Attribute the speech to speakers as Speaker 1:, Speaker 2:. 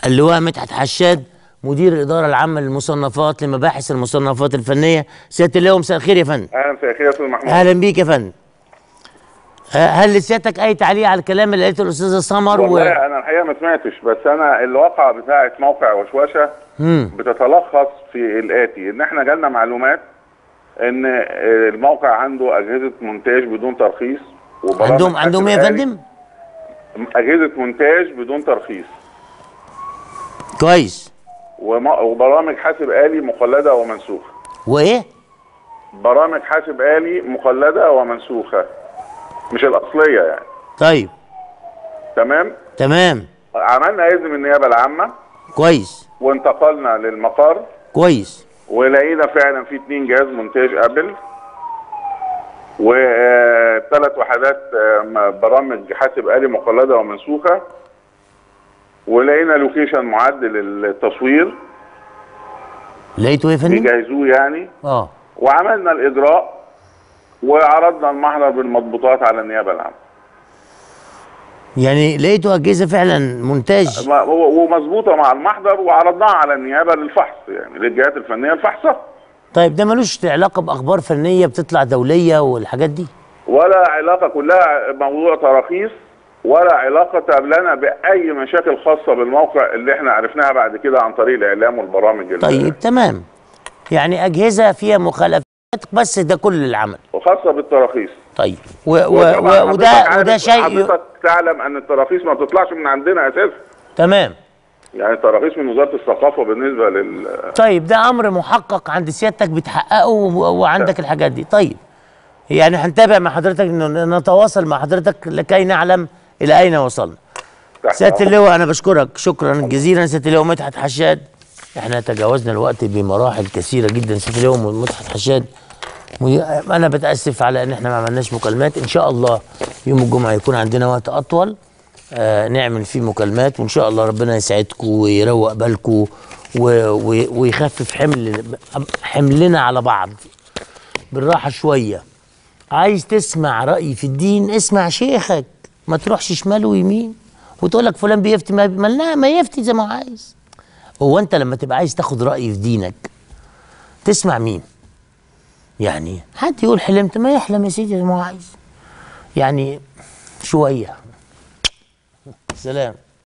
Speaker 1: اللواء مدحت حشاد مدير الاداره العامه للمصنفات لمباحث المصنفات الفنيه سياده اللواء مساء الخير يا فندم
Speaker 2: اهلا مساء الخير يا استاذ محمود
Speaker 1: اهلا بيك يا فندم آه، هل لسيادتك اي تعليق على الكلام اللي قالته الاستاذه سمر
Speaker 2: والله انا الحقيقه ما سمعتش بس انا الواقعه بتاعه موقع وشوشه
Speaker 1: مم.
Speaker 2: بتتلخص في الاتي ان احنا جالنا معلومات ان آه، الموقع عنده اجهزه مونتاج بدون ترخيص وبرامج
Speaker 1: عندهم عندهم ايه يا
Speaker 2: حاسب آلي-
Speaker 1: فندم
Speaker 2: اجهزه مونتاج بدون ترخيص
Speaker 1: كويس
Speaker 2: وم- وبرامج حاسب آلي مقلدة ومنسوخة
Speaker 1: وايه
Speaker 2: برامج حاسب آلي مقلدة ومنسوخة مش الأصلية يعني
Speaker 1: طيب
Speaker 2: تمام
Speaker 1: تمام
Speaker 2: عملنا إذن من النيابة العامة
Speaker 1: كويس
Speaker 2: وانتقلنا للمقر
Speaker 1: كويس
Speaker 2: ولقينا فعلا في اتنين جهاز مونتاج ابل وثلاث وحدات آه، م- برامج حاسب آلي مقلدة ومنسوخة ولقينا لوكيشن معد للتصوير
Speaker 1: لقيته ايه يا فندم
Speaker 2: بيجهزوه يعني
Speaker 1: اه
Speaker 2: وعملنا الإجراء وعرضنا المحضر بالمضبوطات على النيابة العامة
Speaker 1: يعني لقيته اجهزه فعلا مونتاج
Speaker 2: ما- و- ومظبوطة مع المحضر وعرضناها على النيابة للفحص يعني للجهات الفنية الفحصة
Speaker 1: طيب ده ملوش علاقه باخبار فنيه بتطلع دوليه والحاجات دي
Speaker 2: ولا علاقة كلها موضوع تراخيص ولا علاقة لنا بأي مشاكل خاصة بالموقع اللي احنا عرفناها بعد كده عن طريق الإعلام والبرامج ال-
Speaker 1: طيب تمام يعني اجهزه فيها مخالفات بس ده كل العمل
Speaker 2: وخاصة بالتراخيص
Speaker 1: طيب و و
Speaker 2: وطبعاً
Speaker 1: و وده
Speaker 2: حضرتك
Speaker 1: وده
Speaker 2: عارف-
Speaker 1: شيء
Speaker 2: حضرتك تعلم أن التراخيص ما بتطلعش من عندنا أساسا
Speaker 1: تمام
Speaker 2: يعني التراخيص من وزارة الثقافة بالنسبة لل
Speaker 1: طيب ده امر محقق عند سيادتك بتحققه و- وعندك الحاجات دي طيب يعني هنتابع مع حضرتك انه نتواصل مع حضرتك لكي نعلم الى اين وصلنا
Speaker 2: تحت
Speaker 1: سياده
Speaker 2: أمرك.
Speaker 1: اللواء انا بشكرك شكرا جزيلا سياده اللواء مدحت حشاد احنا تجاوزنا الوقت بمراحل كثيره جدا سياده اللواء مدحت حشاد ودي- انا بتاسف على ان احنا ما عملناش مكالمات ان شاء الله يوم الجمعه يكون عندنا وقت اطول آه نعمل فيه مكالمات وان شاء الله ربنا يسعدكم ويروق بالكم و- و- ويخفف حمل حملنا على بعض بالراحه شويه عايز تسمع رأي في الدين اسمع شيخك ما تروحش شمال ويمين وتقول لك فلان بيفتي ما مالنا ما يفتي زي ما هو عايز هو انت لما تبقى عايز تاخد رأي في دينك تسمع مين يعني حد يقول حلمت ما يحلم يا سيدي زي ما هو عايز يعني شوية سلام